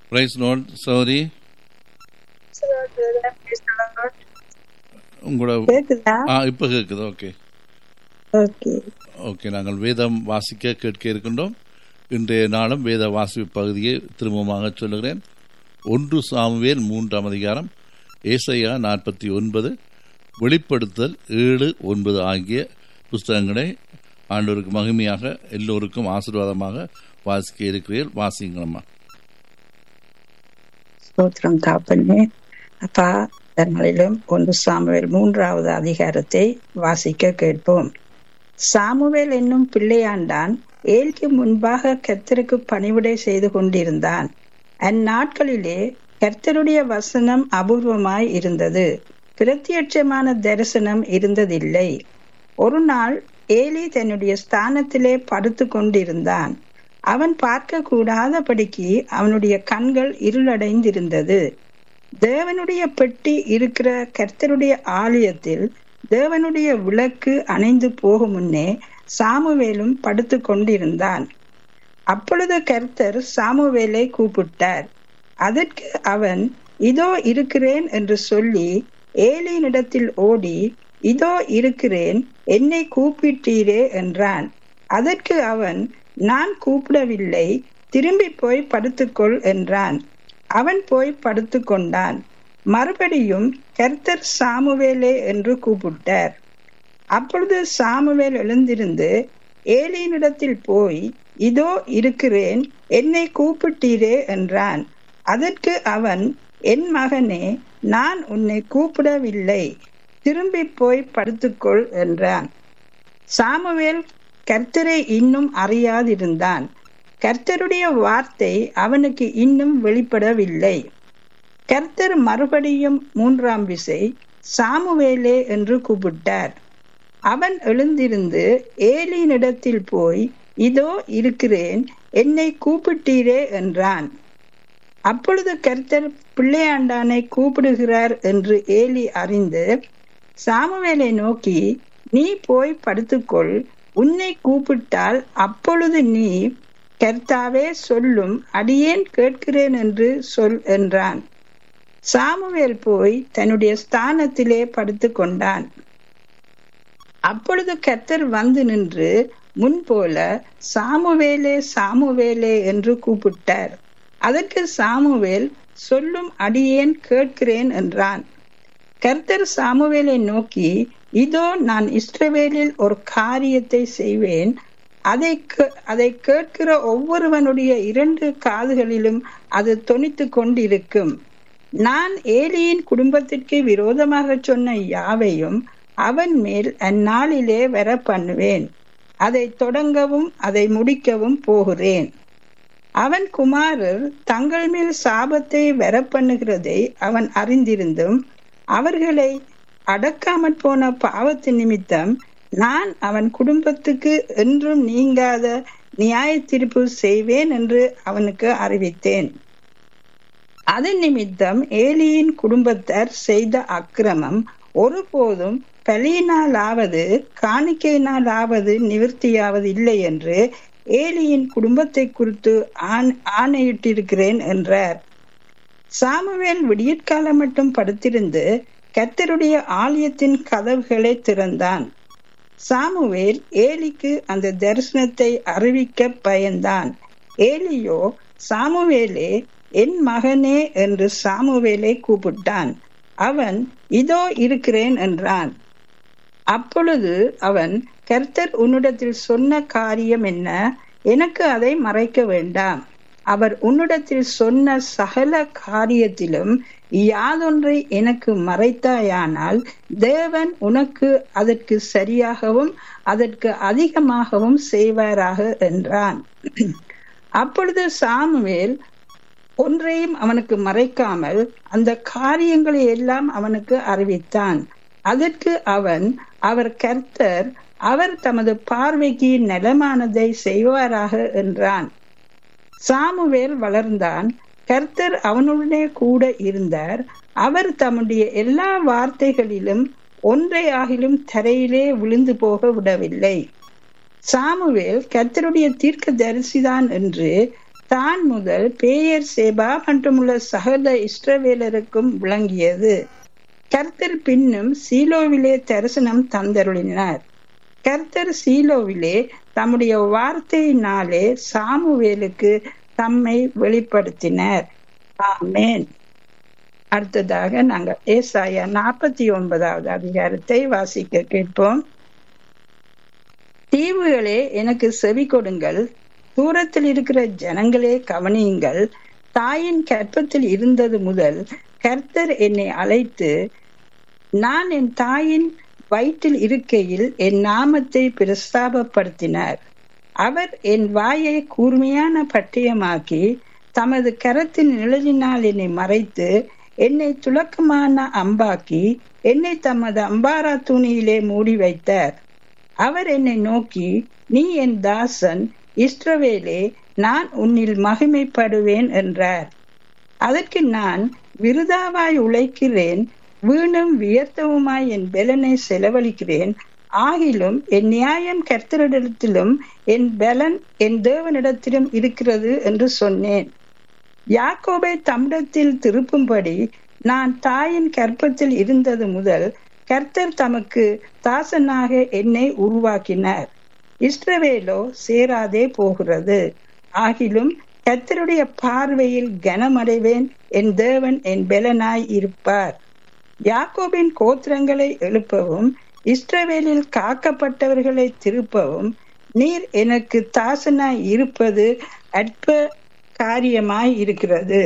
Price note சௌரி உங்களோட கேக்குதா ஆ இப்போ கேட்குது ஓகே ஓகே ஓகே நாங்கள் வேதம் வாசிக்க கேட்க இருக்கின்றோம் இன்றைய நாளும் வேத வாசிப்பு பகுதியை திரும்பமாக சொல்லுகிறேன் ஒன்று சாமுவேல் மூன்றாம் அதிகாரம் ஏசையா நாற்பத்தி ஒன்பது வெளிப்படுத்தல் ஏழு ஒன்பது ஆகிய புஸ்தகங்களை ஆண்டவருக்கு மகிமையாக எல்லோருக்கும் ஆசீர்வாதமாக வாசிக்க இருக்கிறீர்கள் வாசிங்களம்மா ஸ்தோத்திரம் தாப்பனே அப்பா தன்மலிலும் ஒன்று சாமுவேல் மூன்றாவது அதிகாரத்தை வாசிக்க கேட்போம் சாமுவேல் என்னும் பிள்ளையாண்டான் ஏலிக்கு முன்பாக கர்த்தருக்கு பணிவிடை செய்து கொண்டிருந்தான் அந்நாட்களிலே கர்த்தருடைய வசனம் அபூர்வமாய் இருந்தது பிரத்யட்சமான தரிசனம் இருந்ததில்லை ஒரு நாள் ஏலி தன்னுடைய ஸ்தானத்திலே படுத்து கொண்டிருந்தான் அவன் பார்க்க கூடாதபடிக்கு அவனுடைய கண்கள் இருளடைந்திருந்தது தேவனுடைய பெட்டி இருக்கிற கர்த்தருடைய ஆலயத்தில் தேவனுடைய விளக்கு அணைந்து போகும் முன்னே சாமுவேலும் படுத்து கொண்டிருந்தான் அப்பொழுது கர்த்தர் சாமுவேலை கூப்பிட்டார் அதற்கு அவன் இதோ இருக்கிறேன் என்று சொல்லி ஏலியினிடத்தில் ஓடி இதோ இருக்கிறேன் என்னை கூப்பிட்டீரே என்றான் அதற்கு அவன் நான் கூப்பிடவில்லை திரும்பி போய் படுத்துக்கொள் என்றான் அவன் போய் படுத்து கொண்டான் மறுபடியும் கர்த்தர் சாமுவேலே என்று கூப்பிட்டார் அப்பொழுது சாமுவேல் எழுந்திருந்து ஏலியினிடத்தில் போய் இதோ இருக்கிறேன் என்னை கூப்பிட்டீரே என்றான் அதற்கு அவன் என் மகனே நான் உன்னை கூப்பிடவில்லை திரும்பி போய் படுத்துக்கொள் என்றான் சாமுவேல் கர்த்தரை இன்னும் அறியாதிருந்தான் கர்த்தருடைய வார்த்தை அவனுக்கு இன்னும் வெளிப்படவில்லை கர்த்தர் மறுபடியும் மூன்றாம் விசை சாமுவேலே என்று கூப்பிட்டார் அவன் எழுந்திருந்து ஏலியினிடத்தில் போய் இதோ இருக்கிறேன் என்னை கூப்பிட்டீரே என்றான் அப்பொழுது கர்த்தர் பிள்ளையாண்டானை கூப்பிடுகிறார் என்று ஏலி அறிந்து சாமுவேலை நோக்கி நீ போய் படுத்துக்கொள் உன்னை கூப்பிட்டால் அப்பொழுது நீ கர்த்தாவே சொல்லும் அடியேன் கேட்கிறேன் என்று சொல் என்றான் சாமுவேல் போய் தன்னுடைய ஸ்தானத்திலே படுத்து கொண்டான் அப்பொழுது கர்த்தர் வந்து நின்று முன்போல சாமுவேலே சாமுவேலே என்று கூப்பிட்டார் அதற்கு சாமுவேல் சொல்லும் அடியேன் கேட்கிறேன் என்றான் கர்த்தர் சாமுவேலை நோக்கி இதோ நான் இஸ்ரவேலில் ஒரு காரியத்தை செய்வேன் அதை அதை கேட்கிற ஒவ்வொருவனுடைய இரண்டு காதுகளிலும் அது தொனித்து கொண்டிருக்கும் நான் ஏலியின் குடும்பத்திற்கு விரோதமாக சொன்ன யாவையும் அவன் மேல் அந்நாளிலே வர பண்ணுவேன் அதை தொடங்கவும் அதை முடிக்கவும் போகிறேன் அவன் குமாரர் தங்கள் மேல் சாபத்தை வர பண்ணுகிறதை அவன் அறிந்திருந்தும் அவர்களை அடக்காமற் போன பாவத்து நிமித்தம் நான் அவன் குடும்பத்துக்கு என்றும் நீங்காத நியாய தீர்ப்பு செய்வேன் என்று அவனுக்கு அறிவித்தேன் அதன் நிமித்தம் ஏலியின் குடும்பத்தார் செய்த அக்கிரமம் ஒருபோதும் பலியினாலாவது காணிக்கையினாலாவது நிவர்த்தியாவது இல்லை என்று ஏலியின் குடும்பத்தை குறித்து ஆணையிட்டிருக்கிறேன் என்றார் சாமுவேல் விடியற்காலம் மட்டும் படுத்திருந்து கத்தருடைய ஆலயத்தின் கதவுகளை திறந்தான் சாமுவேல் ஏலிக்கு அந்த தரிசனத்தை அறிவிக்க பயந்தான் ஏலியோ சாமுவேலே என் மகனே என்று சாமுவேலை கூப்பிட்டான் அவன் இதோ இருக்கிறேன் என்றான் அப்பொழுது அவன் கர்த்தர் உன்னிடத்தில் சொன்ன காரியம் என்ன எனக்கு அதை மறைக்க வேண்டாம் அவர் உன்னிடத்தில் சொன்ன சகல காரியத்திலும் யாதொன்றை எனக்கு மறைத்தாயானால் தேவன் உனக்கு அதற்கு சரியாகவும் அதற்கு அதிகமாகவும் செய்வாராக என்றான் அப்பொழுது சாமுவேல் ஒன்றையும் அவனுக்கு மறைக்காமல் அந்த காரியங்களை எல்லாம் அவனுக்கு அறிவித்தான் அதற்கு அவன் அவர் கர்த்தர் அவர் தமது பார்வைக்கு நலமானதை செய்வாராக என்றான் சாமுவேல் வளர்ந்தான் கர்த்தர் அவனுடனே கூட இருந்தார் அவர் தம்முடைய எல்லா வார்த்தைகளிலும் ஒன்றை ஆகிலும் தரையிலே விழுந்து போக விடவில்லை சாமுவேல் கர்த்தருடைய தீர்க்க தரிசிதான் என்று தான் முதல் பேயர் சேபா மற்றுமுள்ள சகல இஸ்ரவேலருக்கும் விளங்கியது கர்த்தர் பின்னும் சீலோவிலே தரிசனம் தந்தருளினார் கர்த்தர் சீலோவிலே தம்முடைய வார்த்தையினாலே சாமுவேலுக்கு தம்மை வெளிப்படுத்தினார் ஆமேன் அடுத்ததாக நாங்கள் ஏசாயா நாற்பத்தி ஒன்பதாவது அதிகாரத்தை வாசிக்க கேட்போம் தீவுகளே எனக்கு செவி கொடுங்கள் தூரத்தில் இருக்கிற ஜனங்களே கவனியுங்கள் தாயின் கற்பத்தில் இருந்தது முதல் கர்த்தர் என்னை அழைத்து நான் என் தாயின் வயிற்றில் இருக்கையில் என் நாமத்தை பிரஸ்தாபப்படுத்தினார் அவர் என் வாயை கூர்மையான பட்டயமாக்கி தமது கரத்தின் நிழலினால் என்னை மறைத்து என்னை துலக்கமான அம்பாக்கி என்னை தமது அம்பாரா துணியிலே மூடி வைத்தார் அவர் என்னை நோக்கி நீ என் தாசன் இஸ்ரவேலே நான் உன்னில் மகிமைப்படுவேன் என்றார் அதற்கு நான் விருதாவாய் உழைக்கிறேன் வீணும் வியர்த்தவுமாய் என் பலனை செலவழிக்கிறேன் ஆகிலும் என் நியாயம் கர்த்தரிடத்திலும் என் பலன் என் தேவனிடத்திலும் இருக்கிறது என்று சொன்னேன் யாக்கோபை தம்மிடத்தில் திருப்பும்படி நான் தாயின் கற்பத்தில் இருந்தது முதல் கர்த்தர் தமக்கு தாசனாக என்னை உருவாக்கினார் இஸ்ரவேலோ சேராதே போகிறது ஆகிலும் கர்த்தருடைய பார்வையில் கனமடைவேன் என் தேவன் என் பெலனாய் இருப்பார் யாக்கோபின் கோத்திரங்களை எழுப்பவும் இஸ்ரவேலில் காக்கப்பட்டவர்களை திருப்பவும் நீர் எனக்கு தாசனாய் இருப்பது அற்ப காரியமாய் இருக்கிறது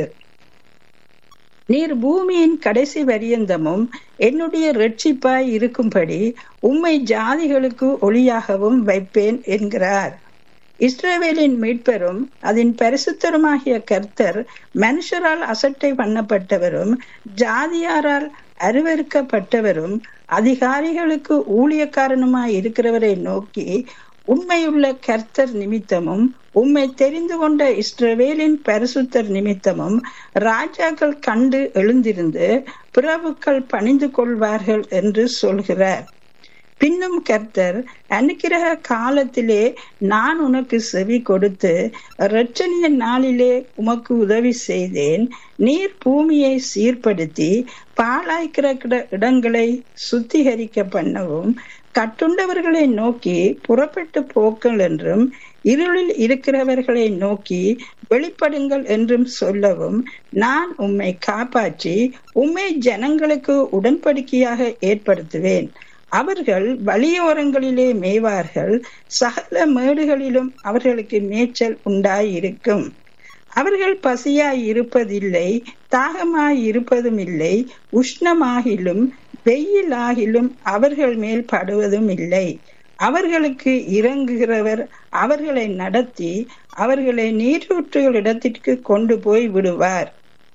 நீர் பூமியின் கடைசி வரியந்தமும் என்னுடைய ரட்சிப்பாய் இருக்கும்படி உம்மை ஜாதிகளுக்கு ஒளியாகவும் வைப்பேன் என்கிறார் இஸ்ரேவேலின் மீட்பெரும் அதன் பரிசுத்தருமாகிய கர்த்தர் மனுஷரால் அசட்டை பண்ணப்பட்டவரும் ஜாதியாரால் அருவறுக்கப்பட்டவரும் அதிகாரிகளுக்கு ஊழியக்காரனுமாய் இருக்கிறவரை நோக்கி உண்மையுள்ள கர்த்தர் நிமித்தமும் உம்மை தெரிந்து கொண்ட இஸ்ரவேலின் பரிசுத்தர் நிமித்தமும் ராஜாக்கள் கண்டு எழுந்திருந்து பிரபுக்கள் பணிந்து கொள்வார்கள் என்று சொல்கிறார் பின்னும் கர்த்தர் அனுக்கிரக காலத்திலே நான் உனக்கு செவி கொடுத்து இரட்சணிய நாளிலே உமக்கு உதவி செய்தேன் நீர் பூமியை சீர்படுத்தி பாழாய்க்கிற இடங்களை சுத்திகரிக்க பண்ணவும் கட்டுண்டவர்களை நோக்கி புறப்பட்டு போக்கள் என்றும் இருளில் இருக்கிறவர்களை நோக்கி வெளிப்படுங்கள் என்றும் சொல்லவும் நான் உம்மை காப்பாற்றி உம்மை ஜனங்களுக்கு உடன்படிக்கையாக ஏற்படுத்துவேன் அவர்கள் வழியோரங்களிலே மேய்வார்கள் சகல மேடுகளிலும் அவர்களுக்கு மேய்ச்சல் உண்டாயிருக்கும் அவர்கள் பசியாய் இருப்பதில்லை தாகமாய் இருப்பதும் இல்லை உஷ்ணமாகிலும் வெயிலாகிலும் அவர்கள் மேல் படுவதும் இல்லை அவர்களுக்கு இறங்குகிறவர் அவர்களை நடத்தி அவர்களை நீரூற்றுகள் இடத்திற்கு கொண்டு போய் விடுவார்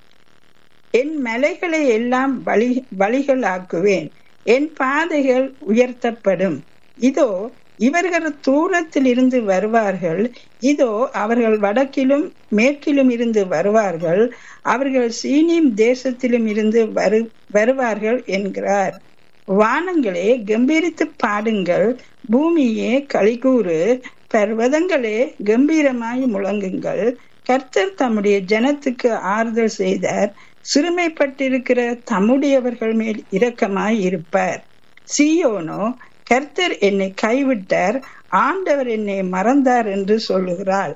என் மலைகளை எல்லாம் வழி வழிகளாக்குவேன் என் பாதைகள் உயர்த்தப்படும் இதோ இவர்கள் தூரத்தில் இருந்து வருவார்கள் இதோ அவர்கள் வடக்கிலும் மேற்கிலும் இருந்து வருவார்கள் அவர்கள் சீனியம் தேசத்திலும் இருந்து வரு வருவார்கள் என்கிறார் வானங்களே கம்பீரித்து பாடுங்கள் பூமியே கலிகூறு பர்வதங்களே கம்பீரமாய் முழங்குங்கள் கர்த்தர் தம்முடைய ஜனத்துக்கு ஆறுதல் செய்தார் சிறுமைப்பட்டிருக்கிற தம்முடையவர்கள் மேல் இரக்கமாய் இருப்பார் சியோனோ கர்த்தர் என்னை கைவிட்டார் ஆண்டவர் என்னை மறந்தார் என்று சொல்லுகிறாள்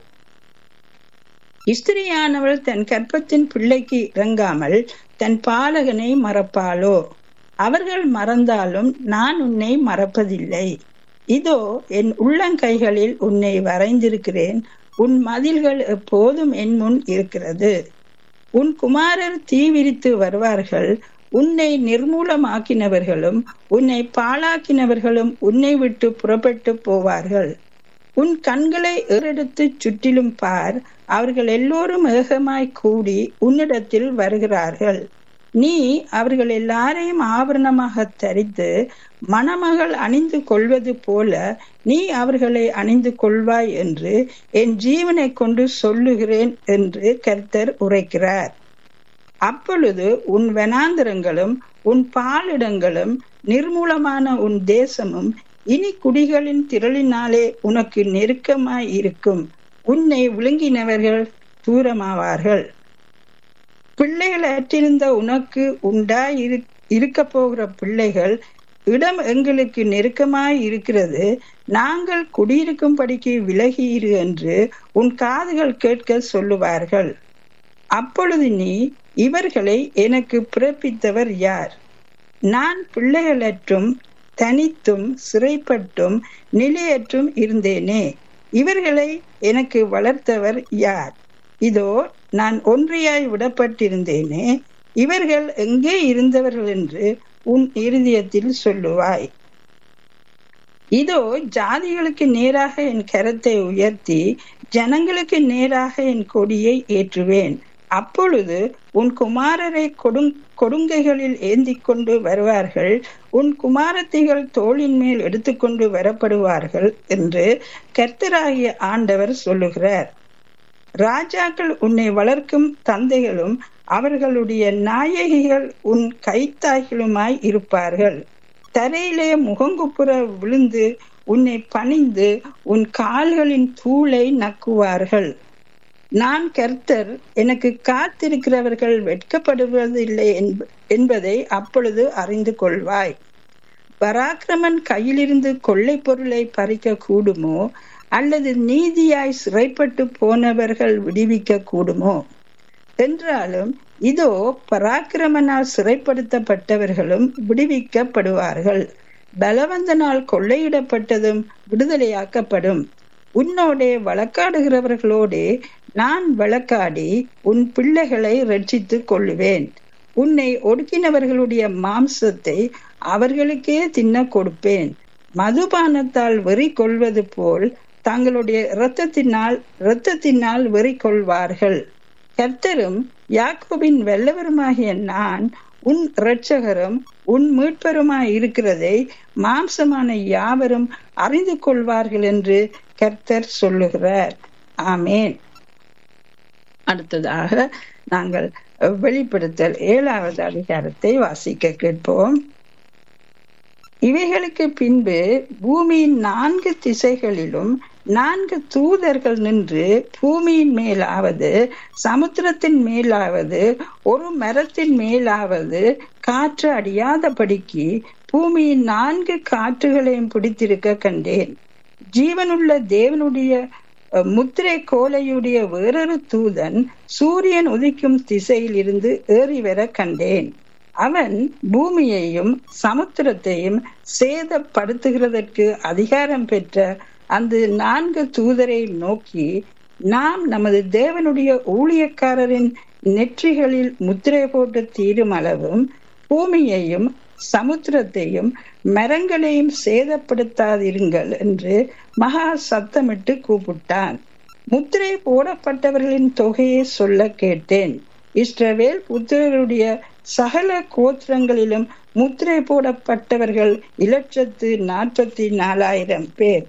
இஸ்திரியானவள் தன் கற்பத்தின் பிள்ளைக்கு இறங்காமல் தன் பாலகனை மறப்பாளோ அவர்கள் மறந்தாலும் நான் உன்னை மறப்பதில்லை இதோ என் உள்ளங்கைகளில் உன்னை வரைந்திருக்கிறேன் உன் மதில்கள் எப்போதும் என் முன் இருக்கிறது உன் குமாரர் தீவிரித்து வருவார்கள் உன்னை நிர்மூலமாக்கினவர்களும் உன்னை பாழாக்கினவர்களும் உன்னை விட்டு புறப்பட்டு போவார்கள் உன் கண்களை ஏறெடுத்து சுற்றிலும் பார் அவர்கள் எல்லோரும் ஏகமாய் கூடி உன்னிடத்தில் வருகிறார்கள் நீ அவர்கள் எல்லாரையும் ஆபரணமாக தரித்து மணமகள் அணிந்து கொள்வது போல நீ அவர்களை அணிந்து கொள்வாய் என்று என் ஜீவனை கொண்டு சொல்லுகிறேன் என்று கர்த்தர் உரைக்கிறார் அப்பொழுது உன் வனாந்திரங்களும் உன் பாலிடங்களும் நிர்மூலமான உன் தேசமும் இனி குடிகளின் திரளினாலே உனக்கு நெருக்கமாய் இருக்கும் உன்னை விழுங்கினவர்கள் தூரமாவார்கள் பிள்ளைகள் அற்றிருந்த உனக்கு உண்டாய் இரு இருக்க போகிற பிள்ளைகள் இடம் எங்களுக்கு நெருக்கமாய் இருக்கிறது நாங்கள் குடியிருக்கும்படிக்கு விலகியிரு என்று உன் காதுகள் கேட்க சொல்லுவார்கள் அப்பொழுது நீ இவர்களை எனக்கு பிறப்பித்தவர் யார் நான் பிள்ளைகளற்றும் தனித்தும் சிறைப்பட்டும் நிலையற்றும் இருந்தேனே இவர்களை எனக்கு வளர்த்தவர் யார் இதோ நான் ஒன்றியாய் விடப்பட்டிருந்தேனே இவர்கள் எங்கே இருந்தவர்கள் என்று உன் இருதயத்தில் சொல்லுவாய் இதோ ஜாதிகளுக்கு நேராக என் கரத்தை உயர்த்தி ஜனங்களுக்கு நேராக என் கொடியை ஏற்றுவேன் அப்பொழுது உன் குமாரரை கொடுங் கொடுங்கைகளில் ஏந்தி கொண்டு வருவார்கள் உன் குமாரத்திகள் தோளின் மேல் எடுத்துக்கொண்டு வரப்படுவார்கள் என்று கர்த்தராகிய ஆண்டவர் சொல்லுகிறார் ராஜாக்கள் உன்னை வளர்க்கும் தந்தைகளும் அவர்களுடைய நாயகிகள் உன் கைத்தாய்களுமாய் இருப்பார்கள் தரையிலே முகங்குப்புற விழுந்து உன்னை பணிந்து உன் கால்களின் தூளை நக்குவார்கள் நான் கர்த்தர் எனக்கு காத்திருக்கிறவர்கள் வெட்கப்படுவதில்லை என்பதை அப்பொழுது அறிந்து கொள்வாய் பராக்கிரமன் கையிலிருந்து கொள்ளை பொருளை பறிக்க கூடுமோ அல்லது நீதியாய் சிறைப்பட்டு போனவர்கள் விடுவிக்க கூடுமோ என்றாலும் இதோ பராக்கிரமனால் சிறைப்படுத்தப்பட்டவர்களும் விடுவிக்கப்படுவார்கள் பலவந்தனால் கொள்ளையிடப்பட்டதும் விடுதலையாக்கப்படும் உன்னோடே வழக்காடுகிறவர்களோடே நான் வழக்காடி உன் பிள்ளைகளை ரட்சித்துக் கொள்ளுவேன் உன்னை ஒடுக்கினவர்களுடைய மாம்சத்தை அவர்களுக்கே தின்ன கொடுப்பேன் மதுபானத்தால் வெறி கொள்வது போல் தங்களுடைய இரத்தத்தினால் இரத்தத்தினால் வெறி கொள்வார்கள் கர்த்தரும் யாக்கோபின் வெள்ளவருமாகிய நான் உன் இரட்சகரும் உன் மீட்பருமாய் இருக்கிறதை மாம்சமான யாவரும் அறிந்து கொள்வார்கள் என்று கர்த்தர் சொல்லுகிறார் ஆமேன் அடுத்ததாக நாங்கள் வெளிப்படுத்தல் ஏழாவது அதிகாரத்தை வாசிக்க கேட்போம் இவைகளுக்கு பின்பு பூமியின் நான்கு திசைகளிலும் நான்கு தூதர்கள் நின்று பூமியின் மேலாவது சமுத்திரத்தின் மேலாவது ஒரு மரத்தின் மேலாவது காற்று அடியாதபடிக்கு பூமியின் நான்கு காற்றுகளையும் பிடித்திருக்க கண்டேன் ஜீவனுள்ள தேவனுடைய முத்திரை கோலையுடைய வேறொரு தூதன் சூரியன் உதிக்கும் திசையில் இருந்து ஏறி வர கண்டேன் அவன் பூமியையும் சமுத்திரத்தையும் சேதப்படுத்துகிறதற்கு அதிகாரம் பெற்ற அந்த நான்கு தூதரை நோக்கி நாம் நமது தேவனுடைய ஊழியக்காரரின் நெற்றிகளில் முத்திரை போட்டு தீரும் அளவும் பூமியையும் சமுத்திரத்தையும் மரங்களையும் சேதப்படுத்தாதிருங்கள் என்று மகா சத்தமிட்டு கூப்பிட்டான் முத்திரை போடப்பட்டவர்களின் தொகையை சொல்ல கேட்டேன் இஸ்ரவேல் புத்திரருடைய சகல கோத்திரங்களிலும் முத்திரை போடப்பட்டவர்கள் இலட்சத்து நாற்பத்தி நாலாயிரம் பேர்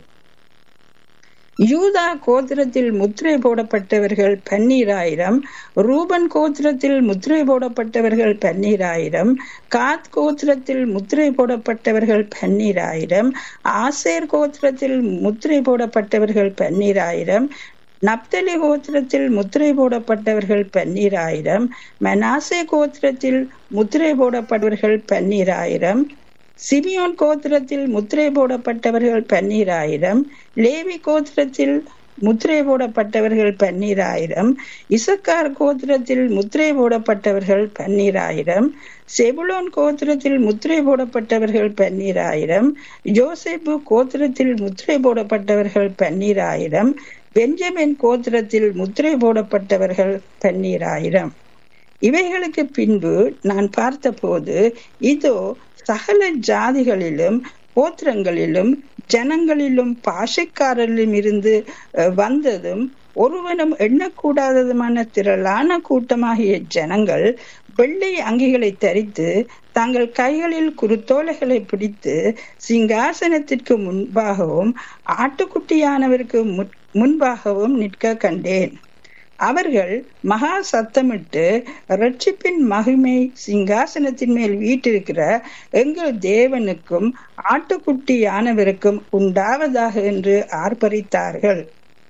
யூதா கோத்திரத்தில் முத்திரை போடப்பட்டவர்கள் பன்னீராயிரம் ரூபன் கோத்திரத்தில் முத்திரை போடப்பட்டவர்கள் பன்னீராயிரம் காத் கோத்திரத்தில் முத்திரை போடப்பட்டவர்கள் பன்னீராயிரம் ஆசேர் கோத்திரத்தில் முத்திரை போடப்பட்டவர்கள் பன்னீராயிரம் நப்தலி கோத்திரத்தில் முத்திரை போடப்பட்டவர்கள் பன்னீராயிரம் மனாசே கோத்திரத்தில் முத்திரை போடப்பட்டவர்கள் பன்னீராயிரம் சிமியோன் கோத்திரத்தில் முத்திரை போடப்பட்டவர்கள் பன்னீராயிரம் லேவி கோத்திரத்தில் முத்திரை போடப்பட்டவர்கள் பன்னீராயிரம் இசக்கார் கோத்திரத்தில் முத்திரை போடப்பட்டவர்கள் பன்னீராயிரம் செபுலோன் கோத்திரத்தில் முத்திரை போடப்பட்டவர்கள் பன்னீராயிரம் ஜோசேப்பு கோத்திரத்தில் முத்திரை போடப்பட்டவர்கள் பன்னீராயிரம் பெஞ்சமின் கோத்திரத்தில் முத்திரை போடப்பட்டவர்கள் பன்னீராயிரம் இவைகளுக்கு பின்பு நான் பார்த்தபோது இதோ சகல ஜாதிகளிலும் கோத்திரங்களிலும் ஜனங்களிலும் பாஷைக்காரரிலும் இருந்து வந்ததும் ஒருவனும் எண்ணக்கூடாததுமான திரளான கூட்டமாகிய ஜனங்கள் வெள்ளை அங்கிகளை தரித்து தங்கள் கைகளில் குருத்தோலைகளை பிடித்து சிங்காசனத்திற்கு முன்பாகவும் ஆட்டுக்குட்டியானவருக்கு முன்பாகவும் நிற்க கண்டேன் அவர்கள் மகா சத்தமிட்டு ரட்சிப்பின் மகிமை சிங்காசனத்தின் மேல் வீட்டிருக்கிற எங்கள் தேவனுக்கும் ஆட்டுக்குட்டியானவருக்கும் உண்டாவதாக என்று ஆர்ப்பரித்தார்கள்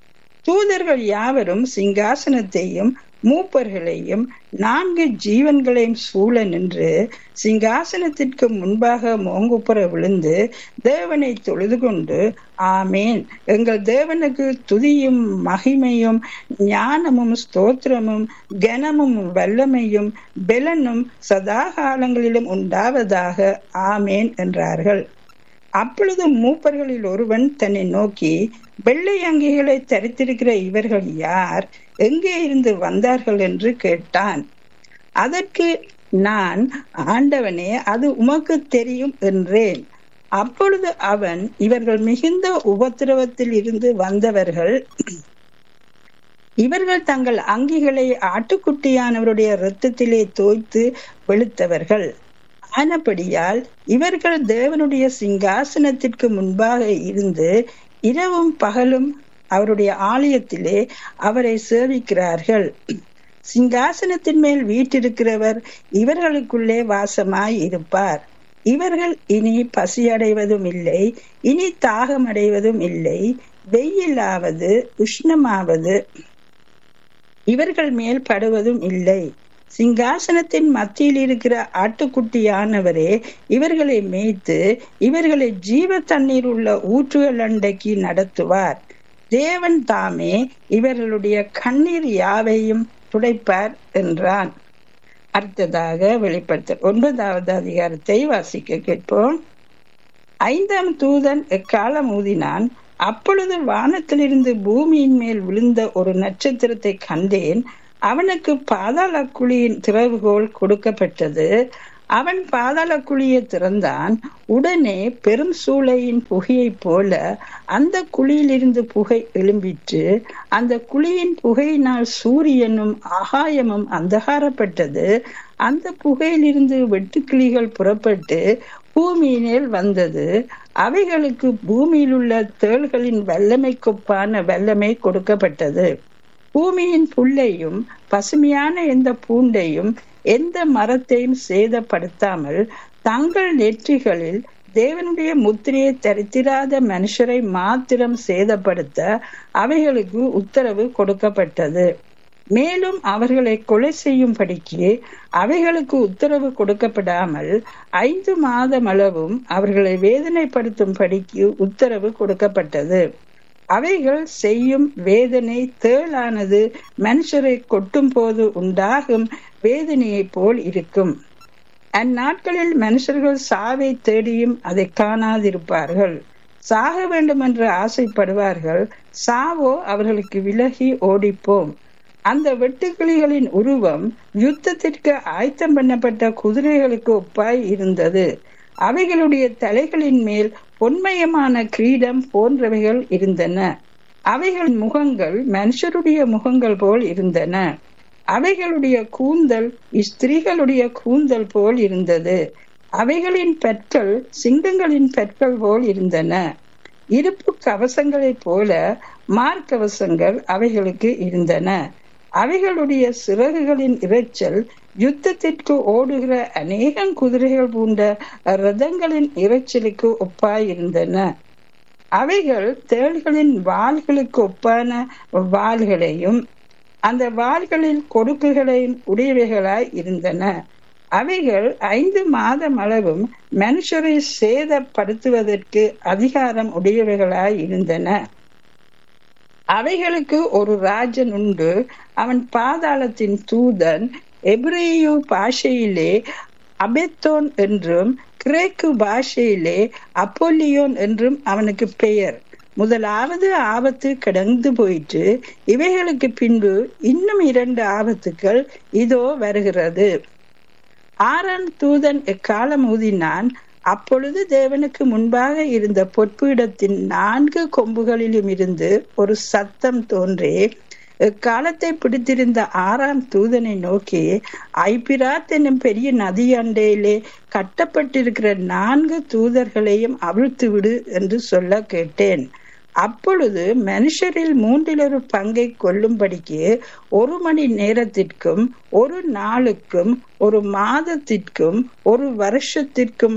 தூதர்கள் யாவரும் சிங்காசனத்தையும் மூப்பர்களையும் நான்கு ஜீவன்களையும் சூழ நின்று சிங்காசனத்திற்கு முன்பாக மோங்குப்புற விழுந்து தேவனை தொழுது கொண்டு ஆமேன் எங்கள் தேவனுக்கு துதியும் மகிமையும் ஞானமும் ஸ்தோத்திரமும் கனமும் வல்லமையும் பெலனும் சதாகாலங்களிலும் உண்டாவதாக ஆமேன் என்றார்கள் அப்பொழுது மூப்பர்களில் ஒருவன் தன்னை நோக்கி வெள்ளை அங்கிகளை தரித்திருக்கிற இவர்கள் யார் எங்கே இருந்து வந்தார்கள் என்று கேட்டான் அதற்கு நான் ஆண்டவனே அது உமக்கு தெரியும் என்றேன் அப்பொழுது அவன் இவர்கள் மிகுந்த உபத்திரவத்தில் இருந்து வந்தவர்கள் இவர்கள் தங்கள் அங்கிகளை ஆட்டுக்குட்டியானவருடைய இரத்தத்திலே தோய்த்து வெளுத்தவர்கள் ஆனபடியால் இவர்கள் தேவனுடைய சிங்காசனத்திற்கு முன்பாக இருந்து இரவும் பகலும் அவருடைய ஆலயத்திலே அவரை சேவிக்கிறார்கள் சிங்காசனத்தின் மேல் வீட்டிருக்கிறவர் இவர்களுக்குள்ளே வாசமாய் இருப்பார் இவர்கள் இனி பசியடைவதும் இல்லை இனி தாகம் அடைவதும் இல்லை வெயிலாவது உஷ்ணமாவது இவர்கள் மேல் படுவதும் இல்லை சிங்காசனத்தின் மத்தியில் இருக்கிற ஆட்டுக்குட்டியானவரே இவர்களை மேய்த்து இவர்களை ஜீவ தண்ணீர் உள்ள ஊற்றுகள் அண்டைக்கு நடத்துவார் தேவன் தாமே இவர்களுடைய கண்ணீர் யாவையும் துடைப்பார் என்றான் அடுத்ததாக வெளிப்படுத்த ஒன்பதாவது அதிகாரத்தை வாசிக்க கேட்போம் ஐந்தாம் தூதன் எக்காலம் ஊதினான் அப்பொழுது வானத்திலிருந்து பூமியின் மேல் விழுந்த ஒரு நட்சத்திரத்தை கண்டேன் அவனுக்கு பாதாள குழியின் திறவுகோல் கொடுக்கப்பட்டது அவன் பாதாள குழியை திறந்தான் உடனே பெரும் சூளையின் புகையைப் போல அந்த குழியிலிருந்து புகை எழும்பிற்று அந்த குழியின் புகையினால் சூரியனும் ஆகாயமும் அந்தகாரப்பட்டது அந்த புகையிலிருந்து வெட்டுக்கிளிகள் புறப்பட்டு பூமியினில் வந்தது அவைகளுக்கு பூமியில் உள்ள தேள்களின் வல்லமைக்கொப்பான வல்லமை கொடுக்கப்பட்டது பூமியின் புல்லையும் பசுமையான எந்த பூண்டையும் எந்த மரத்தையும் சேதப்படுத்தாமல் தங்கள் நெற்றிகளில் தேவனுடைய முத்திரையை தரித்திராத மனுஷரை மாத்திரம் சேதப்படுத்த அவைகளுக்கு உத்தரவு கொடுக்கப்பட்டது மேலும் அவர்களை கொலை செய்யும்படிக்கு அவைகளுக்கு உத்தரவு கொடுக்கப்படாமல் ஐந்து மாதம் அளவும் அவர்களை வேதனைப்படுத்தும் படிக்கு உத்தரவு கொடுக்கப்பட்டது அவைகள் செய்யும் வேதனை தேளானது மனுஷரை கொட்டும் போது உண்டாகும் வேதனையைப் போல் இருக்கும் அந்நாட்களில் மனுஷர்கள் சாவை தேடியும் அதை காணாதிருப்பார்கள் சாக வேண்டும் என்று ஆசைப்படுவார்கள் சாவோ அவர்களுக்கு விலகி ஓடிப்போம் அந்த வெட்டுக்கிளிகளின் உருவம் யுத்தத்திற்கு ஆயத்தம் பண்ணப்பட்ட குதிரைகளுக்கு ஒப்பாய் இருந்தது அவைகளுடைய தலைகளின் மேல் பொன்மயமான கிரீடம் போன்றவைகள் இருந்தன அவைகள் முகங்கள் மனுஷருடைய முகங்கள் போல் இருந்தன அவைகளுடைய கூந்தல் ஸ்திரீகளுடைய கூந்தல் போல் இருந்தது அவைகளின் பற்கள் சிங்கங்களின் பற்கள் போல் இருந்தன இருப்பு கவசங்களைப் போல மார்க்கவசங்கள் அவைகளுக்கு இருந்தன அவைகளுடைய சிறகுகளின் இரைச்சல் யுத்தத்திற்கு ஓடுகிற அநேகம் குதிரைகள் பூண்ட ரதங்களின் இரைச்சலுக்கு ஒப்பாயிருந்தன அவைகள் தேள்களின் வாள்களுக்கு ஒப்பான வாள்களையும் அந்த வாள்களில் கொடுக்குகளையும் உடையவைகளாய் இருந்தன அவைகள் ஐந்து மாதம் அளவும் மனுஷரை சேதப்படுத்துவதற்கு அதிகாரம் உடையவைகளாய் இருந்தன அவைகளுக்கு ஒரு ராஜன் உண்டு அவன் பாதாளத்தின் தூதன் எப்ரேயு பாஷையிலே அபெத்தோன் என்றும் கிரேக்கு பாஷையிலே அப்போலியோன் என்றும் அவனுக்கு பெயர் முதலாவது ஆபத்து கடந்து போயிற்று இவைகளுக்கு பின்பு இன்னும் இரண்டு ஆபத்துக்கள் இதோ வருகிறது ஆறாம் தூதன் எக்காலம் ஊதினான் அப்பொழுது தேவனுக்கு முன்பாக இருந்த பொற்பீடத்தின் நான்கு கொம்புகளிலும் இருந்து ஒரு சத்தம் தோன்றே காலத்தை பிடித்திருந்த ஆறாம் தூதனை நோக்கி ஐபிராத் என்னும் பெரிய நதி அண்டையிலே கட்டப்பட்டிருக்கிற நான்கு தூதர்களையும் அவிழ்த்து விடு என்று சொல்ல கேட்டேன் அப்பொழுது மனுஷரில் மூன்றில் ஒரு பங்கை கொல்லும்படிக்கு ஒரு மணி நேரத்திற்கும் ஒரு நாளுக்கும் ஒரு மாதத்திற்கும் ஒரு வருஷத்திற்கும்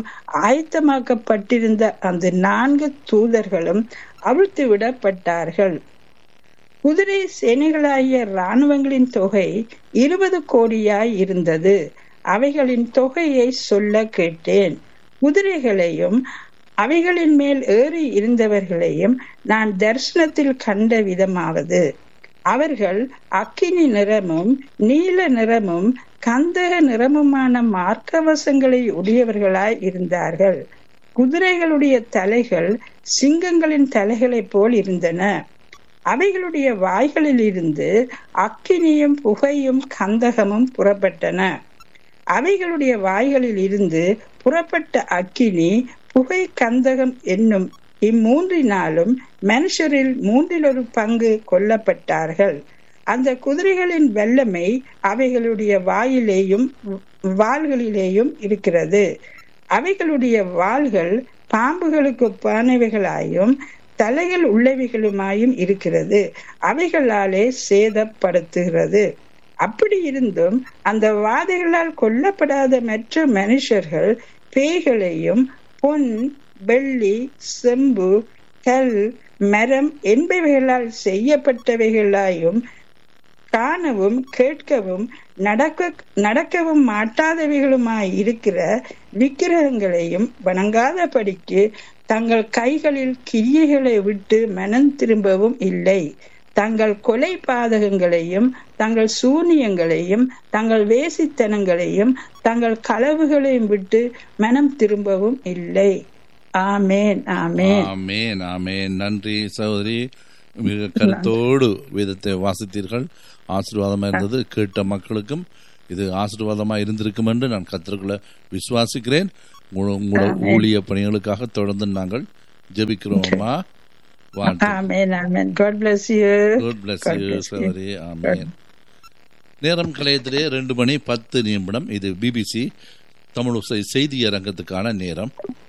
ஆயத்தமாக்கப்பட்டிருந்த அந்த நான்கு தூதர்களும் அவிழ்த்து விடப்பட்டார்கள் குதிரை சேனைகளாகிய இராணுவங்களின் தொகை இருபது கோடியாய் இருந்தது அவைகளின் தொகையை சொல்ல கேட்டேன் குதிரைகளையும் அவைகளின் மேல் ஏறி இருந்தவர்களையும் நான் தரிசனத்தில் கண்ட விதமாவது அவர்கள் அக்கினி நிறமும் நீல நிறமும் கந்தக நிறமுமான மார்க்கவசங்களை உடையவர்களாய் இருந்தார்கள் குதிரைகளுடைய தலைகள் சிங்கங்களின் தலைகளைப் போல் இருந்தன அவைகளுடைய வாய்களில் இருந்து அக்கினியும் புகையும் கந்தகமும் புறப்பட்டன அவைகளுடைய வாய்களில் இருந்து புறப்பட்ட அக்கினி புகை கந்தகம் என்னும் இம்மூன்றினாலும் மனுஷரில் மூன்றில் ஒரு பங்கு கொல்லப்பட்டார்கள் அந்த குதிரைகளின் வெள்ளமை அவைகளுடைய வாயிலேயும் வாள்களிலேயும் இருக்கிறது அவைகளுடைய வாள்கள் பாம்புகளுக்கு பானவைகளாயும் தலைகள் உள்ளவைகளுமாயும் இருக்கிறது அவைகளாலே சேதப்படுத்துகிறது அப்படி இருந்தும் அந்த வாதைகளால் கொல்லப்படாத மற்ற மனுஷர்கள் பேய்களையும் பொன் வெள்ளி செம்பு கல் மரம் என்பவைகளால் செய்யப்பட்டவைகளாயும் காணவும் கேட்கவும் நடக்க நடக்கவும் மாட்டாதவைகளுமாய் இருக்கிற விக்கிரகங்களையும் வணங்காதபடிக்கு தங்கள் கைகளில் கிரியைகளை விட்டு மனம் திரும்பவும் இல்லை தங்கள் கொலை பாதகங்களையும் தங்கள் சூனியங்களையும் தங்கள் வேசித்தனங்களையும் தங்கள் களவுகளையும் விட்டு மனம் திரும்பவும் இல்லை ஆமேன் ஆமேன் ஆமேன் ஆமேன் நன்றி சகோதரி மிக கருத்தோடு வேதத்தை வாசித்தீர்கள் ஆசீர்வாதமா இருந்தது கேட்ட மக்களுக்கும் இது ஆசீர்வாதமா இருந்திருக்கும் என்று நான் கத்திற்குள்ள விசுவாசிக்கிறேன் உங்களோட ஊழிய பணிகளுக்காக தொடர்ந்து நாங்கள் ஜெபிக்கிறோமா ஆமென் ஆமென் God bless you God bless you சகோதரி ஆமேன் நேரம் கலையத்திலே ரெண்டு மணி பத்து நிமிடம் இது பிபிசி தமிழ் செய்தி அரங்கத்துக்கான நேரம்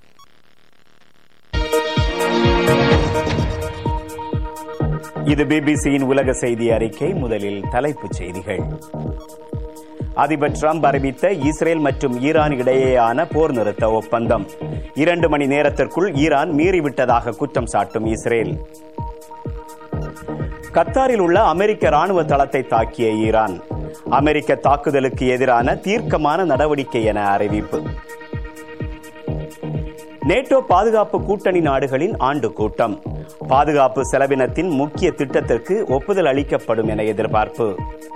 இது பிபிசியின் உலக செய்தி அறிக்கை முதலில் தலைப்புச் செய்திகள் அதிபர் டிரம்ப் அறிவித்த இஸ்ரேல் மற்றும் ஈரான் இடையேயான போர் நிறுத்த ஒப்பந்தம் இரண்டு மணி நேரத்திற்குள் ஈரான் மீறிவிட்டதாக குற்றம் சாட்டும் இஸ்ரேல் கத்தாரில் உள்ள அமெரிக்க ராணுவ தளத்தை தாக்கிய ஈரான் அமெரிக்க தாக்குதலுக்கு எதிரான தீர்க்கமான நடவடிக்கை என அறிவிப்பு நேட்டோ பாதுகாப்பு கூட்டணி நாடுகளின் ஆண்டு கூட்டம் பாதுகாப்பு செலவினத்தின் முக்கிய திட்டத்திற்கு ஒப்புதல் அளிக்கப்படும் என எதிர்பார்ப்பு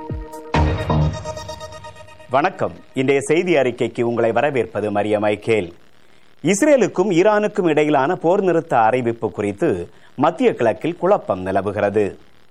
வணக்கம் இன்றைய செய்தி அறிக்கைக்கு உங்களை வரவேற்பது மரிய மைக்கேல் இஸ்ரேலுக்கும் ஈரானுக்கும் இடையிலான போர் நிறுத்த அறிவிப்பு குறித்து மத்திய கிழக்கில் குழப்பம் நிலவுகிறது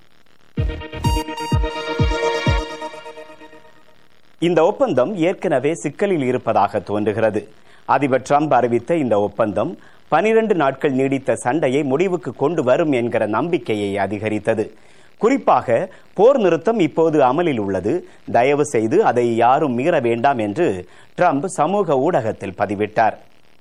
இந்த ஒப்பந்தம் ஏற்கனவே சிக்கலில் இருப்பதாக தோன்றுகிறது அதிபர் டிரம்ப் அறிவித்த இந்த ஒப்பந்தம் பனிரண்டு நாட்கள் நீடித்த சண்டையை முடிவுக்கு கொண்டு வரும் என்கிற நம்பிக்கையை அதிகரித்தது குறிப்பாக போர் நிறுத்தம் இப்போது அமலில் உள்ளது தயவு செய்து அதை யாரும் மீற வேண்டாம் என்று ட்ரம்ப் சமூக ஊடகத்தில் பதிவிட்டார்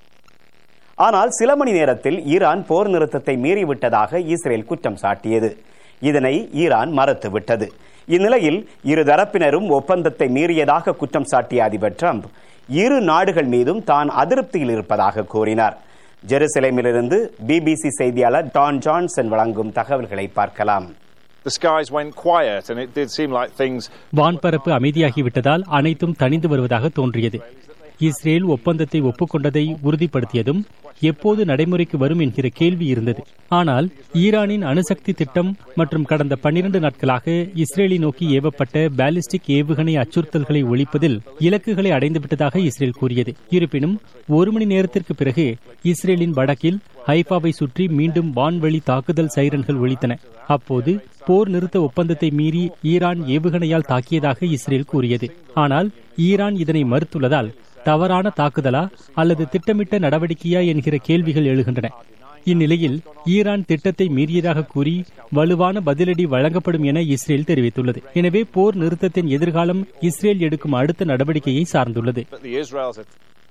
ஆனால் சில மணி நேரத்தில் ஈரான் போர் நிறுத்தத்தை மீறிவிட்டதாக இஸ்ரேல் குற்றம் சாட்டியது இதனை ஈரான் மறுத்துவிட்டது இந்நிலையில் இரு தரப்பினரும் ஒப்பந்தத்தை மீறியதாக குற்றம் சாட்டிய அதிபர் ட்ரம்ப் இரு நாடுகள் மீதும் தான் அதிருப்தியில் இருப்பதாக கூறினார் ஜெருசலேமிலிருந்து பிபிசி செய்தியாளர் டான் ஜான்சன் வழங்கும் தகவல்களை பார்க்கலாம் The skies went quiet and it did seem like things வான்பரப்பு அமைதியாகிவிட்டதால் அனைத்தும் தணிந்து வருவதாக தோன்றியது இஸ்ரேல் ஒப்பந்தத்தை ஒப்புக்கொண்டதை உறுதிப்படுத்தியதும் எப்போது நடைமுறைக்கு வரும் என்கிற கேள்வி இருந்தது ஆனால் ஈரானின் அணுசக்தி திட்டம் மற்றும் கடந்த பன்னிரண்டு நாட்களாக இஸ்ரேலை நோக்கி ஏவப்பட்ட பாலிஸ்டிக் ஏவுகணை அச்சுறுத்தல்களை ஒழிப்பதில் இலக்குகளை அடைந்துவிட்டதாக இஸ்ரேல் கூறியது இருப்பினும் ஒரு மணி நேரத்திற்கு பிறகு இஸ்ரேலின் வடக்கில் ஹைஃபாவை சுற்றி மீண்டும் வான்வழி தாக்குதல் சைரன்கள் ஒழித்தன அப்போது போர் நிறுத்த ஒப்பந்தத்தை மீறி ஈரான் ஏவுகணையால் தாக்கியதாக இஸ்ரேல் கூறியது ஆனால் ஈரான் இதனை மறுத்துள்ளதால் தவறான தாக்குதலா அல்லது திட்டமிட்ட நடவடிக்கையா என்கிற கேள்விகள் எழுகின்றன இந்நிலையில் ஈரான் திட்டத்தை மீறியதாக கூறி வலுவான பதிலடி வழங்கப்படும் என இஸ்ரேல் தெரிவித்துள்ளது எனவே போர் நிறுத்தத்தின் எதிர்காலம் இஸ்ரேல் எடுக்கும் அடுத்த நடவடிக்கையை சார்ந்துள்ளது that the Israel's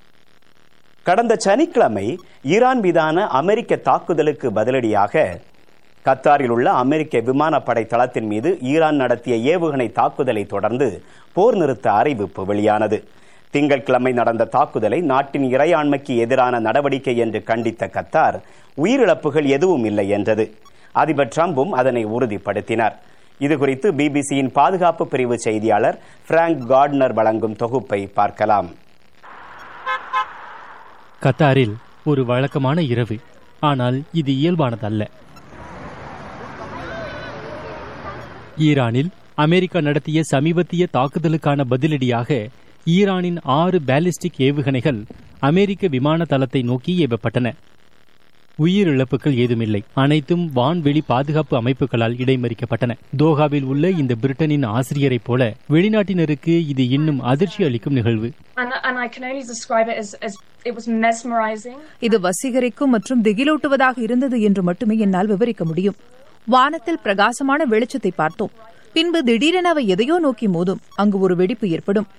கடந்த சனிக்கிழமை ஈரான் மீதான அமெரிக்க தாக்குதலுக்கு பதிலடியாக கத்தாரில் உள்ள அமெரிக்க விமானப்படை தளத்தின் மீது ஈரான் நடத்திய ஏவுகணை தாக்குதலை தொடர்ந்து போர் நிறுத்த அறிவிப்பு வெளியானது திங்கட்கிழமை நடந்த தாக்குதலை நாட்டின் இறையாண்மைக்கு எதிரான நடவடிக்கை என்று கண்டித்த கத்தார் உயிரிழப்புகள் எதுவும் இல்லை என்றது அதிபர் டிரம்பும் அதனை உறுதிப்படுத்தினார் இது குறித்து பிபிசியின் பாதுகாப்பு பிரிவு செய்தியாளர் பிராங்க் கார்ட்னர் வழங்கும் தொகுப்பை பார்க்கலாம் கத்தாரில் ஒரு வழக்கமான இரவு ஆனால் இது இயல்பானதல்ல ஈரானில் அமெரிக்கா நடத்திய சமீபத்திய தாக்குதலுக்கான பதிலடியாக ஈரானின் ஆறு பாலிஸ்டிக் ஏவுகணைகள் அமெரிக்க விமான தளத்தை நோக்கி ஏவப்பட்டன உயிரிழப்புகள் ஏதுமில்லை அனைத்தும் வான்வெளி பாதுகாப்பு அமைப்புகளால் இடைமறிக்கப்பட்டன தோஹாவில் உள்ள இந்த பிரிட்டனின் ஆசிரியரைப் போல வெளிநாட்டினருக்கு இது இன்னும் அதிர்ச்சி அளிக்கும் நிகழ்வு And, and I can only describe it as, as it was mesmerizing. இது வசீகரிக்கும் மற்றும் திகிலூட்டுவதாக இருந்தது என்று மட்டுமே என்னால் விவரிக்க முடியும் வானத்தில் பிரகாசமான வெளிச்சத்தை பார்த்தோம் பின்பு திடீரென அவை எதையோ நோக்கி மோதும் அங்கு ஒரு வெடிப்பு ஏற்படும்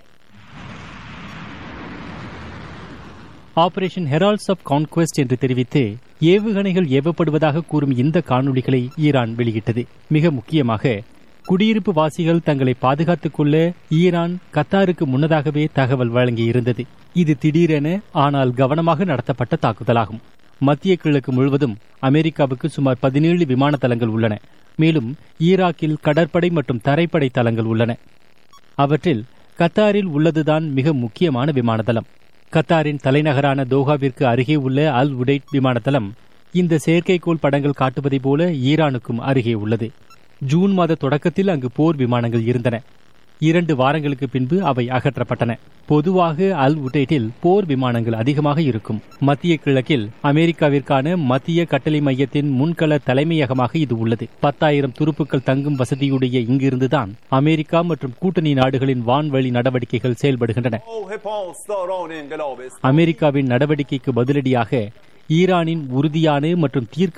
ஆபரேஷன் ஹெரால்ட்ஸ் ஆஃப் கான்குவெஸ்ட் என்று தெரிவித்து ஏவுகணைகள் ஏவப்படுவதாக கூறும் இந்த காணொளிகளை ஈரான் வெளியிட்டது மிக முக்கியமாக குடியிருப்பு வாசிகள் தங்களை பாதுகாத்துக் கொள்ள ஈரான் கத்தாருக்கு முன்னதாகவே தகவல் வழங்கியிருந்தது இது திடீரென ஆனால் கவனமாக நடத்தப்பட்ட தாக்குதலாகும் மத்திய கிழக்கு முழுவதும் அமெரிக்காவுக்கு சுமார் பதினேழு விமான தளங்கள் உள்ளன மேலும் ஈராக்கில் கடற்படை மற்றும் தரைப்படை தளங்கள் உள்ளன அவற்றில் கத்தாரில் உள்ளதுதான் மிக முக்கியமான விமான தளம் கத்தாரின் தலைநகரான தோஹாவிற்கு அருகே உள்ள அல் உடைட் விமானத்தளம் இந்த செயற்கைக்கோள் படங்கள் காட்டுவதைப் போல ஈரானுக்கும் அருகே உள்ளது ஜூன் மாத தொடக்கத்தில் அங்கு போர் விமானங்கள் இருந்தன இரண்டு வாரங்களுக்கு பின்பு அவை அகற்றப்பட்டன பொதுவாக அல் உடைட்டில் போர் விமானங்கள் அதிகமாக இருக்கும் மத்திய கிழக்கில் அமெரிக்காவிற்கான மத்திய கட்டளை மையத்தின் முன்கள தலைமையகமாக இது உள்ளது பத்தாயிரம் துருப்புக்கள் தங்கும் வசதியுடைய இங்கிருந்துதான் அமெரிக்கா மற்றும் கூட்டணி நாடுகளின் வான்வழி நடவடிக்கைகள் செயல்படுகின்றன அமெரிக்காவின் நடவடிக்கைக்கு பதிலடியாக ஈரானின் உறுதியான மற்றும் தீர்க்க